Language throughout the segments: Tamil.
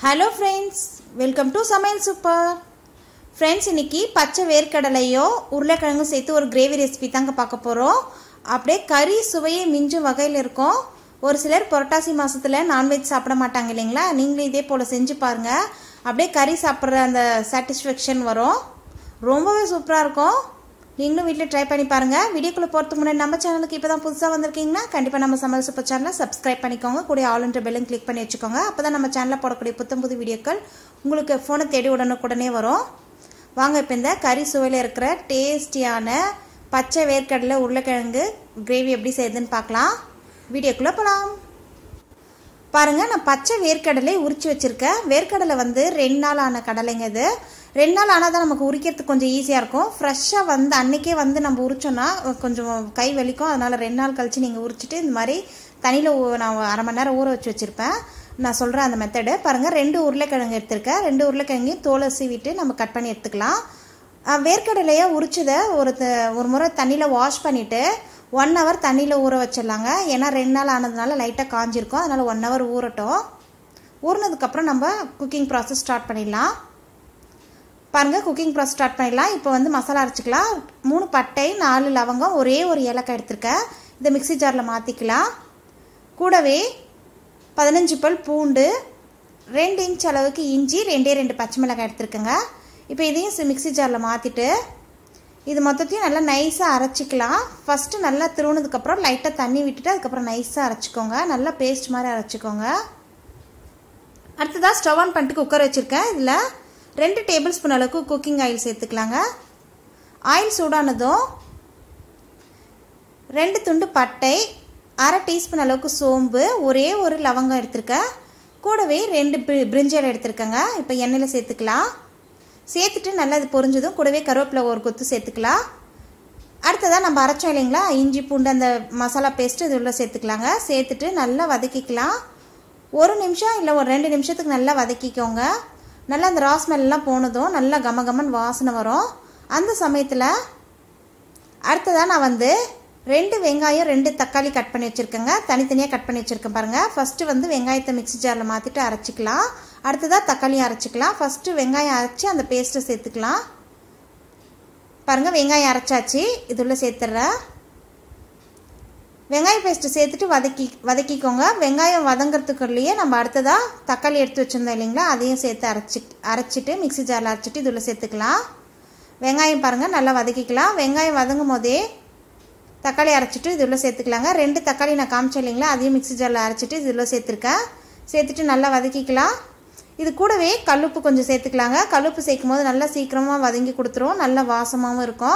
ஹலோ ஃப்ரெண்ட்ஸ் வெல்கம் டு சமையல் சூப்பர் ஃப்ரெண்ட்ஸ் இன்னைக்கு பச்சை வேர்க்கடலையோ உருளைக்கிழங்கும் சேர்த்து ஒரு கிரேவி ரெசிபி தாங்க பார்க்க போகிறோம் அப்படியே கறி சுவையே மிஞ்சும் வகையில் இருக்கும் ஒரு சிலர் புரட்டாசி மாதத்தில் நான்வெஜ் சாப்பிட மாட்டாங்க இல்லைங்களா நீங்களும் இதே போல் செஞ்சு பாருங்கள் அப்படியே கறி சாப்பிட்ற அந்த சாட்டிஸ்ஃபேக்ஷன் வரும் ரொம்பவே சூப்பராக இருக்கும் நீங்களும் வீட்டில் ட்ரை பண்ணி பாருங்கள் வீடியோக்குள்ளே போகிறதுக்கு முன்னாடி நம்ம சேனலுக்கு இப்போ தான் புதுசாக வந்திருக்கீங்கன்னா கண்டிப்பாக நம்ம சமையல் சூப்பர் சேனலை சப்ஸ்கிரைப் பண்ணிக்கோங்க கூட ஆல்ன்ற பெல்லும் கிளிக் பண்ணி வச்சுக்கோங்க அப்போ தான் நம்ம சேனலில் போடக்கூடிய புத்தம் புது வீடியோக்கள் உங்களுக்கு ஃபோனை தேடி உடனுக்குடனே வரும் வாங்க இப்போ இந்த கறி சுவையில் இருக்கிற டேஸ்டியான பச்சை வேர்க்கடலை உருளைக்கிழங்கு கிரேவி எப்படி செய்யுதுன்னு பார்க்கலாம் வீடியோக்குள்ளே போகலாம் பாருங்கள் நான் பச்சை வேர்க்கடலை உரிச்சு வச்சுருக்கேன் வேர்க்கடலை வந்து ரெண்டு நாள் ஆன கடலைங்க இது ரெண்டு நாள் ஆனால் தான் நமக்கு உரிக்கிறதுக்கு கொஞ்சம் ஈஸியாக இருக்கும் ஃப்ரெஷ்ஷாக வந்து அன்றைக்கே வந்து நம்ம உரிச்சோன்னா கொஞ்சம் கை வலிக்கும் அதனால் ரெண்டு நாள் கழித்து நீங்கள் உரிச்சிட்டு இந்த மாதிரி தண்ணியில் நான் அரை மணி நேரம் ஊற வச்சு வச்சுருப்பேன் நான் சொல்கிறேன் அந்த மெத்தடு பாருங்கள் ரெண்டு உருளைக்கிழங்கு எடுத்திருக்கேன் ரெண்டு உருளைக்கிழங்கையும் தோலை சீவிட்டு நம்ம கட் பண்ணி எடுத்துக்கலாம் வேர்க்கடலையை உரிச்சதை ஒரு ஒரு முறை தண்ணியில் வாஷ் பண்ணிவிட்டு ஒன் ஹவர் தண்ணியில் ஊற வச்சிடலாங்க ஏன்னா ரெண்டு நாள் ஆனதுனால லைட்டாக காஞ்சிருக்கும் அதனால் ஒன் ஹவர் ஊறட்டும் ஊறினதுக்கப்புறம் நம்ம குக்கிங் ப்ராசஸ் ஸ்டார்ட் பண்ணிடலாம் பாருங்கள் குக்கிங் ப்ராசஸ் ஸ்டார்ட் பண்ணிடலாம் இப்போ வந்து மசாலா அரைச்சிக்கலாம் மூணு பட்டை நாலு லவங்கம் ஒரே ஒரு ஏலக்காய் எடுத்திருக்கேன் இதை மிக்சி ஜாரில் மாற்றிக்கலாம் கூடவே பதினஞ்சு பல் பூண்டு ரெண்டு இன்ச் அளவுக்கு இஞ்சி ரெண்டே ரெண்டு பச்சை மிளகாய் எடுத்துருக்கேங்க இப்போ இதையும் மிக்சி ஜாரில் மாற்றிட்டு இது மொத்தத்தையும் நல்லா நைஸாக அரைச்சிக்கலாம் ஃபஸ்ட்டு நல்லா திருவுனதுக்கப்புறம் லைட்டாக தண்ணி விட்டுட்டு அதுக்கப்புறம் நைஸாக அரைச்சிக்கோங்க நல்லா பேஸ்ட் மாதிரி அரைச்சிக்கோங்க அடுத்ததாக ஸ்டவ் ஆன் பண்ணிட்டு குக்கர் வச்சுருக்கேன் இதில் ரெண்டு டேபிள் ஸ்பூன் அளவுக்கு குக்கிங் ஆயில் சேர்த்துக்கலாங்க ஆயில் சூடானதும் ரெண்டு துண்டு பட்டை அரை டீஸ்பூன் அளவுக்கு சோம்பு ஒரே ஒரு லவங்கம் எடுத்திருக்கேன் கூடவே ரெண்டு பிரிஞ்சல் எடுத்திருக்கேங்க இப்போ எண்ணெயில் சேர்த்துக்கலாம் சேர்த்துட்டு நல்லா இது பொரிஞ்சதும் கூடவே கருவேப்பிலை ஒரு கொத்து சேர்த்துக்கலாம் அடுத்ததாக நம்ம அரைச்சோம் இல்லைங்களா இஞ்சி பூண்டு அந்த மசாலா பேஸ்ட்டு இது உள்ள சேர்த்துக்கலாங்க சேர்த்துட்டு நல்லா வதக்கிக்கலாம் ஒரு நிமிஷம் இல்லை ஒரு ரெண்டு நிமிஷத்துக்கு நல்லா வதக்கிக்கோங்க நல்லா அந்த ரா ஸ்மெல்லாம் போனதும் நல்லா கம கமன் வாசனை வரும் அந்த சமயத்தில் அடுத்ததாக நான் வந்து ரெண்டு வெங்காயம் ரெண்டு தக்காளி கட் பண்ணி வச்சுருக்கேங்க தனித்தனியாக கட் பண்ணி வச்சுருக்கேன் பாருங்கள் ஃபஸ்ட்டு வந்து வெங்காயத்தை மிக்சி ஜாரில் மாற்றிட்டு அரைச்சிக்கலாம் அடுத்ததாக தக்காளியும் அரைச்சிக்கலாம் ஃபஸ்ட்டு வெங்காயம் அரைச்சி அந்த பேஸ்ட்டை சேர்த்துக்கலாம் பாருங்கள் வெங்காயம் அரைச்சாச்சு இதுள்ள சேர்த்துட்றேன் வெங்காய பேஸ்ட்டு சேர்த்துட்டு வதக்கி வதக்கிக்கோங்க வெங்காயம் வதங்கிறதுக்குள்ளேயே நம்ம அடுத்ததாக தக்காளி எடுத்து வச்சுருந்தோம் இல்லைங்களா அதையும் சேர்த்து அரைச்சி அரைச்சிட்டு மிக்சி ஜாரில் அரைச்சிட்டு இதில் சேர்த்துக்கலாம் வெங்காயம் பாருங்கள் நல்லா வதக்கிக்கலாம் வெங்காயம் வதங்கும் போதே தக்காளி அரைச்சிட்டு இதில் சேர்த்துக்கலாங்க ரெண்டு தக்காளி நான் காமிச்சேன் இல்லைங்களா அதையும் மிக்சி ஜாரில் அரைச்சிட்டு இதில் சேர்த்துருக்கேன் சேர்த்துட்டு நல்லா வதக்கிக்கலாம் இது கூடவே கல்லுப்பு கொஞ்சம் சேர்த்துக்கலாங்க கல்லுப்பு சேர்க்கும் போது நல்லா சீக்கிரமாக வதங்கி கொடுத்துரும் நல்லா வாசமாகவும் இருக்கும்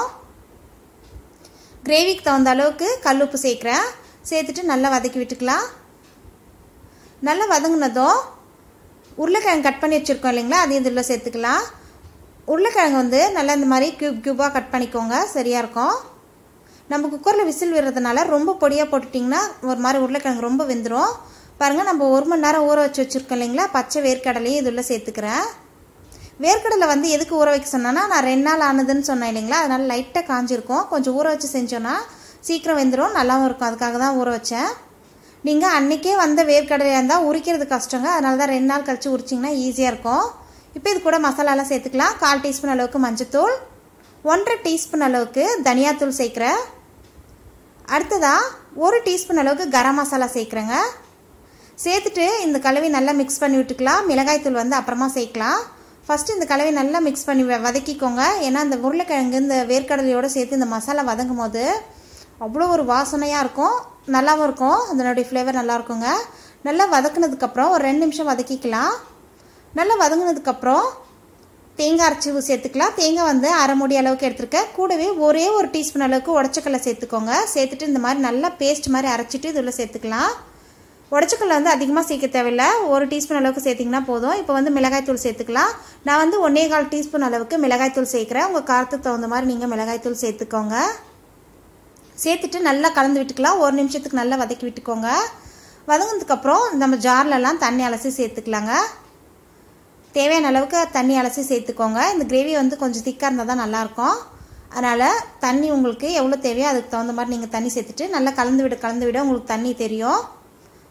கிரேவிக்கு தகுந்த அளவுக்கு கல்லுப்பு சேர்க்குறேன் சேர்த்துட்டு நல்லா வதக்கி விட்டுக்கலாம் நல்லா வதங்கினதும் உருளைக்கிழங்கு கட் பண்ணி வச்சுருக்கோம் இல்லைங்களா அதையும் இதில் சேர்த்துக்கலாம் உருளைக்கிழங்கு வந்து நல்லா இந்த மாதிரி க்யூப் க்யூபாக கட் பண்ணிக்கோங்க சரியாக இருக்கும் நம்ம குக்கரில் விசில் விடுறதுனால ரொம்ப பொடியாக போட்டுட்டிங்கன்னா ஒரு மாதிரி உருளைக்கிழங்கு ரொம்ப வெந்துடும் பாருங்கள் நம்ம ஒரு மணி நேரம் ஊற வச்சு வச்சுருக்கோம் இல்லைங்களா பச்சை வேர்க்கடலையும் இதில் சேர்த்துக்கிறேன் வேர்க்கடலை வந்து எதுக்கு ஊற வைக்க சொன்னேன்னா நான் ரெண்டு நாள் ஆனதுன்னு சொன்னேன் இல்லைங்களா அதனால் லைட்டாக காஞ்சிருக்கும் கொஞ்சம் ஊற வச்சு செஞ்சோன்னா சீக்கிரம் வெந்துடும் நல்லாவும் இருக்கும் அதுக்காக தான் ஊற வச்சேன் நீங்கள் அன்றைக்கே வந்த வேர்க்கடலையாக இருந்தால் உரிக்கிறது கஷ்டங்க அதனால தான் ரெண்டு நாள் கழித்து உரிச்சிங்கன்னா ஈஸியாக இருக்கும் இப்போ இது கூட மசாலாலாம் சேர்த்துக்கலாம் கால் டீஸ்பூன் அளவுக்கு மஞ்சத்தூள் ஒன்றரை டீஸ்பூன் அளவுக்கு தனியாத்தூள் சேர்க்குறேன் அடுத்ததாக ஒரு டீஸ்பூன் அளவுக்கு கரம் மசாலா சேர்க்குறேங்க சேர்த்துட்டு இந்த கலவை நல்லா மிக்ஸ் பண்ணி விட்டுக்கலாம் மிளகாய்த்தூள் வந்து அப்புறமா சேர்க்கலாம் ஃபஸ்ட்டு இந்த கலவை நல்லா மிக்ஸ் பண்ணி வதக்கிக்கோங்க ஏன்னா இந்த உருளைக்கிழங்கு இந்த வேர்க்கடலையோடு சேர்த்து இந்த மசாலா வதங்கும் போது அவ்வளோ ஒரு வாசனையாக இருக்கும் நல்லாவும் இருக்கும் அதனுடைய ஃப்ளேவர் நல்லா இருக்குங்க நல்லா வதக்குனதுக்கப்புறம் ஒரு ரெண்டு நிமிஷம் வதக்கிக்கலாம் நல்லா வதங்கினதுக்கப்புறம் தேங்காய் அரைச்சி சேர்த்துக்கலாம் தேங்காய் வந்து அரை மூடி அளவுக்கு எடுத்துருக்கேன் கூடவே ஒரே ஒரு டீஸ்பூன் அளவுக்கு உடச்சக்கல்லை சேர்த்துக்கோங்க சேர்த்துட்டு இந்த மாதிரி நல்லா பேஸ்ட் மாதிரி அரைச்சிட்டு இதில் சேர்த்துக்கலாம் உடச்சக்கல்ல வந்து அதிகமாக சேர்க்க தேவையில்லை ஒரு டீஸ்பூன் அளவுக்கு சேர்த்திங்கன்னா போதும் இப்போ வந்து மிளகாய்த்தூள் சேர்த்துக்கலாம் நான் வந்து ஒன்றே கால் டீஸ்பூன் அளவுக்கு மிளகாய்த்தூள் சேர்க்குறேன் உங்கள் காரத்துக்கு தகுந்த மாதிரி நீங்கள் மிளகாய்த்தூள் சேர்த்துக்கோங்க சேர்த்துட்டு நல்லா கலந்து விட்டுக்கலாம் ஒரு நிமிஷத்துக்கு நல்லா வதக்கி விட்டுக்கோங்க வதங்கினதுக்கப்புறம் நம்ம ஜார்லலாம் தண்ணி அலசி சேர்த்துக்கலாங்க தேவையான அளவுக்கு தண்ணி அலசி சேர்த்துக்கோங்க இந்த கிரேவி வந்து கொஞ்சம் திக்காக இருந்தால் தான் நல்லாயிருக்கும் அதனால் தண்ணி உங்களுக்கு எவ்வளோ தேவையோ அதுக்கு தகுந்த மாதிரி நீங்கள் தண்ணி சேர்த்துட்டு நல்லா கலந்து விட கலந்து விட உங்களுக்கு தண்ணி தெரியும்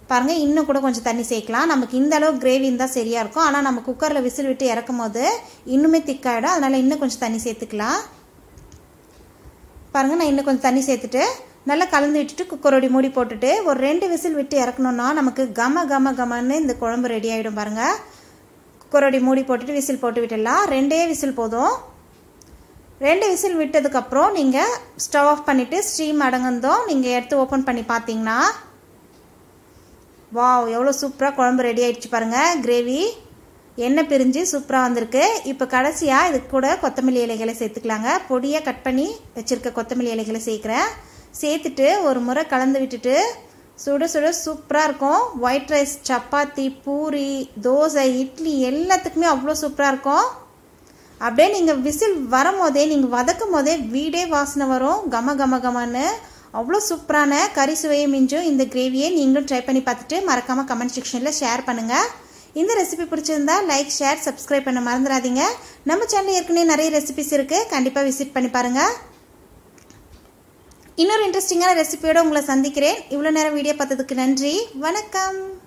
பாருங்கள் இன்னும் கூட கொஞ்சம் தண்ணி சேர்க்கலாம் நமக்கு இந்த அளவு கிரேவி இருந்தால் சரியாக இருக்கும் ஆனால் நம்ம குக்கரில் விசில் விட்டு இறக்கும் போது இன்னுமே திக்காயிடும் அதனால் இன்னும் கொஞ்சம் தண்ணி சேர்த்துக்கலாம் பாருங்கள் நான் இன்னும் கொஞ்சம் தண்ணி சேர்த்துட்டு நல்லா கலந்து விட்டுட்டு குக்கரோடி மூடி போட்டுட்டு ஒரு ரெண்டு விசில் விட்டு இறக்கணுன்னா நமக்கு கம கம கமன்னு இந்த குழம்பு ரெடி ஆகிடும் பாருங்கள் குக்கரோடி மூடி போட்டுட்டு விசில் போட்டு விட்டுடலாம் ரெண்டே விசில் போதும் ரெண்டு விசில் விட்டதுக்கப்புறம் நீங்கள் ஸ்டவ் ஆஃப் பண்ணிவிட்டு ஸ்டீம் அடங்குந்தோம் நீங்கள் எடுத்து ஓப்பன் பண்ணி பார்த்தீங்கன்னா வாவ் எவ்வளோ சூப்பராக குழம்பு ரெடி ஆயிடுச்சு பாருங்கள் கிரேவி எண்ணெய் பிரிஞ்சு சூப்பராக வந்திருக்கு இப்போ கடைசியாக இது கூட கொத்தமல்லி இலைகளை சேர்த்துக்கலாங்க பொடியாக கட் பண்ணி வச்சுருக்க கொத்தமல்லி இலைகளை சேர்க்குறேன் சேர்த்துட்டு ஒரு முறை கலந்து விட்டுட்டு சுட சுட சூப்பராக இருக்கும் ஒயிட் ரைஸ் சப்பாத்தி பூரி தோசை இட்லி எல்லாத்துக்குமே அவ்வளோ சூப்பராக இருக்கும் அப்படியே நீங்கள் விசில் வரும்போதே நீங்கள் வதக்கும் போதே வீடே வாசனை வரும் கம கம கமன்னு அவ்வளோ சூப்பரான கறி சுவையை மிஞ்சும் இந்த கிரேவியை நீங்களும் ட்ரை பண்ணி பார்த்துட்டு மறக்காமல் கமெண்ட் செக்ஷனில் ஷேர் பண்ணுங்கள் இந்த ரெசிபி பிடிச்சிருந்தா லைக் ஷேர் சப்ஸ்கிரைப் பண்ண மறந்துடாதீங்க நம்ம சேனல் ஏற்கனவே நிறைய ரெசிபிஸ் இருக்குது கண்டிப்பாக விசிட் பண்ணி பாருங்கள் இன்னொரு இன்ட்ரெஸ்டிங்கான ரெசிபியோட உங்களை சந்திக்கிறேன் இவ்வளோ நேரம் வீடியோ பார்த்ததுக்கு நன்றி வணக்கம்